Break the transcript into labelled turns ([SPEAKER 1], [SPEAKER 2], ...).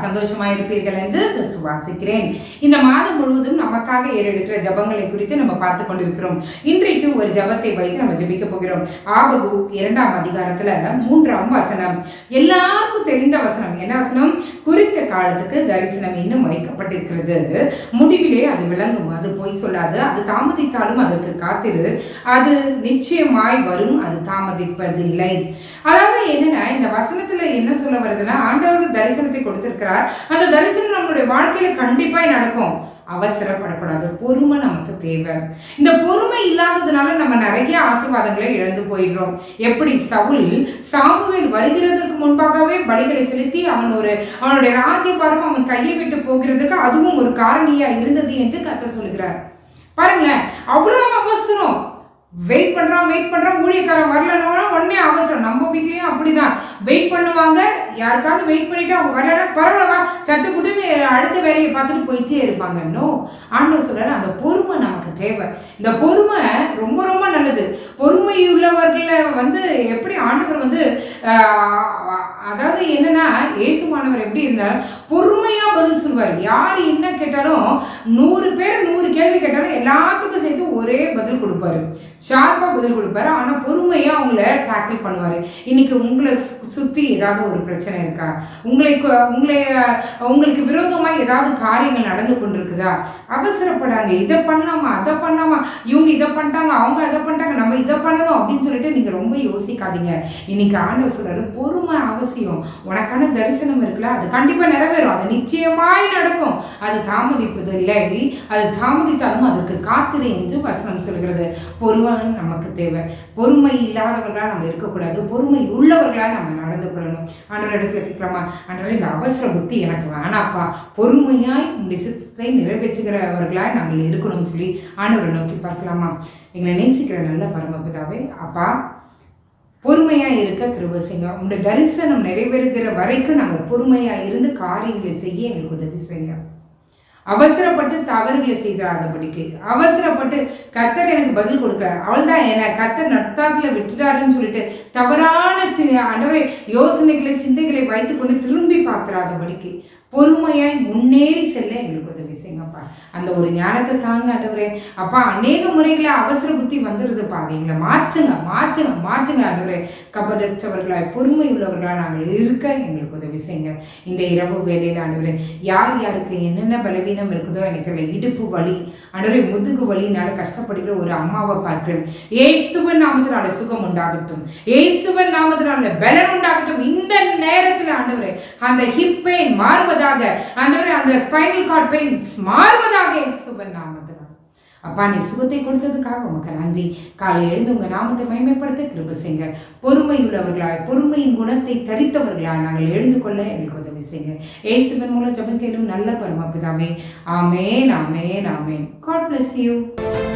[SPEAKER 1] சந்தோஷமா இருப்பீர்கள் என்று விசுவாசிக்கிறேன் இந்த மாதம் முழுவதும் நமக்காக ஏறெடுக்கிற ஜபங்களை குறித்து நம்ம பார்த்து கொண்டிருக்கிறோம் இன்றைக்கு ஒரு ஜபத்தை வைத்து நம்ம ஜெபிக்க போகிறோம் ஆபகு இரண்டாம் அதிகாரத்துல மூன்றாம் வசனம் எல்லாருக்கும் தெரிந்த வசனம் என்ன வசனம் குறித்த காலத்துக்கு தரிசனம் இன்னும் வைக்கப்பட்டிருக்கிறது முடிவிலே அது விளங்கும் அது பொய் சொல்லாது அது தாமதித்தாலும் அதற்கு காத்திரு அது நிச்சயமாய் வரும் அது தாமதிப்பதில்லை அதாவது என்னன்னா இந்த வசனத்துல என்ன சொல்ல வருதுன்னா ஆண்டவர் தரிசனத்தை கொடுத்திருக்கிறார் அந்த தரிசனம் நம்மளுடைய வாழ்க்கையில கண்டிப்பாய் நடக்கும் அவசரப்படக்கூடாது பொறுமை நமக்கு தேவை இந்த பொறுமை இல்லாததுனால நம்ம நிறைய ஆசீர்வாதங்களை இழந்து போயிடுறோம் எப்படி சவுல் சாமுவேல் வருகிறதற்கு முன்பாகவே பலிகளை செலுத்தி அவன் ஒரு அவனுடைய ராஜ்யபாரம் அவன் கையை விட்டு போகிறதுக்கு அதுவும் ஒரு காரணியா இருந்தது என்று கத்த சொல்கிறார் பாருங்களேன் அவ்வளோ அவசரம் வெயிட் பண்றான் வெயிட் பண்றான் ஊழியக்காரன் வரலன்னா உடனே அவசரம் நம்ம வீட்லயும் அப்படிதான் வெயிட் பண்ணுவாங்க யாருக்காவது வெயிட் பண்ணிட்டு அவங்க வரலன்னா பரவாயில்லவா சட்டு புட்டுன்னு அடுத்த வேலையை பார்த்துட்டு போயிட்டே இருப்பாங்க நோ ஆண்டவர் சொல்றாரு அந்த பொறுமை நமக்கு தேவை இந்த பொறுமை ரொம்ப ரொம்ப நல்லது பொறுமை உள்ளவர்களை வந்து எப்படி ஆண்டவர் வந்து ஆஹ், அதாவது என்னன்னா இயேசுமானவர் எப்படி இருந்தார் பொறுமையா பதில் சொல்வார் யார் என்ன கேட்டாலும் நூறு பேர் நூறு கேள்வி கேட்டாலும் எல்லாத்துக்கும் சேர்த்து ஒரே பதில் கொடுப்பாரு ஷார்ப்பா பதில் கொடுப்பாரு ஆனா பொறுமையா அவங்கள டேக்கிள் பண்ணுவாரு இன்னைக்கு உங்களை சு- சுத்தி ஏதாவது ஒரு பிரச்சனை இருக்கா உங்களை கு- உங்களை அஹ், உங்களுக்கு விரோதமா ஏதாவது காரியங்கள் நடந்து கொண்டிருக்குதா அவசரப்படாங்க இதை பண்ணலாமா அதை பண்ணலாமா இவங்க இதை பண்ணிட்டாங்க அவங்க அதை பண்ணிட்டாங்க நம்ம இதை பண்ணணும் அப்படின்னு சொல்லிட்டு நீங்க ரொம்ப யோசிக்காதீங்க இன்னைக்கு ஆண்டவர் சொல்றாரு பொறுமை அவசியம் உனக்கான தரிசனம் இருக்குல்ல அது கண்டிப்பா நிறைவேறும் அது நிச்சயமாய் நடக்கும் அது தாமதிப்பது இல்லை அது தாமதித்தாலும் அதற்கு காத்திரு என்று வசனம் சொல்கிறது பொறுமை நமக்கு தேவை பொறுமை இல்லாதவர்களா நம்ம இருக்கக்கூடாது பொறுமை உள்ளவர்களா நம்ம நடந்து கொள்ளணும் ஆண்டவர் இடத்துல கேட்கலாமா ஆண்டவர் இந்த அவசர புத்தி எனக்கு வேணாப்பா பொறுமையாய் உங்களுடைய சித்தத்தை நிறைவேற்றுகிறவர்களாய் நாங்கள் இருக்கணும்னு சொல்லி ஆண்டவரை நோக்கி பார்க்கலாமா எங்களை நேசிக்கிற நல்ல பரமபிதாவே அப்பா பொறுமையா இருக்க கிருபை செய்யுங்க உங்களுடைய தரிசனம் நிறைவேறுகிற வரைக்கும் நாங்கள் பொறுமையா இருந்து காரியங்களை செய்ய எங்களுக்கு உதவி செய்யுங்க அவசரப்பட்டு தவறுகளை செய்திடாதபடிக்கு அவசரப்பட்டு கத்தர் எனக்கு பதில் கொடுக்கல அவள்தான் என்னை கத்தர் நட்டாத்துல விட்டுட்டாருன்னு சொல்லிட்டு தவறான சி- ஆண்டவரே யோசனைகளை சிந்தைகளை வைத்துக்கொண்டு திரும்பி பார்த்துறாதபடிக்கு பொறுமையாய் முன்னேறி செல்ல எங்களுக்கு உதவி செய்யுங்கப்பா அந்த ஒரு ஞானத்தை தாங்க ஆண்டவரே அப்பா அநேக முறைகளை அவசர புத்தி வந்துடுதுப்பா அதை எங்களை மாற்றுங்க மாற்றுங்க மாற்றுங்க ஆண்டவரே கபடற்றவர்களாய் பொறுமை உள்ளவர்களாய் நாங்கள் இருக்க எங்களுக்கு உதவி செய்யுங்க இந்த இரவு வேலையில் ஆண்டவரே யார் யாருக்கு என்னென்ன பலவீனம் இருக்குதோ எனக்கு தெரியல இடுப்பு வலி ஆண்டவரே முதுகு வலினால கஷ்டப்படுகிற ஒரு அம்மாவை பார்க்கிறேன் இயேசுவன் நாமத்தினால சுகம் உண்டாகட்டும் இயேசுவன் நாமத்தினால பலன் உண்டாகட்டும் இந்த நேரத்தில் ஆண்டவரே அந்த ஹிப் பெயின் மாறுவதாக ஆண்டவரே அந்த ஸ்பைனல் கார்ட் பெயின் மாறுவதாக இயேசுவன் நாமத்தினால் அப்பா நீ சுகத்தை கொடுத்ததுக்காக உமக்கு நன்றி காலை எழுந்து உங்க நாமத்தை மகிமைப்படுத்த கிருப செய்யுங்க பொறுமை உள்ளவர்களாய் பொறுமையின் குணத்தை தரித்தவர்களாய் நாங்கள் எழுந்து கொள்ள எங்களுக்கு உதவி செய்யுங்க இயேசுவின் மூலம் ஜெபம் கேளும் நல்ல பரமபிதாவே amen amen amen God bless you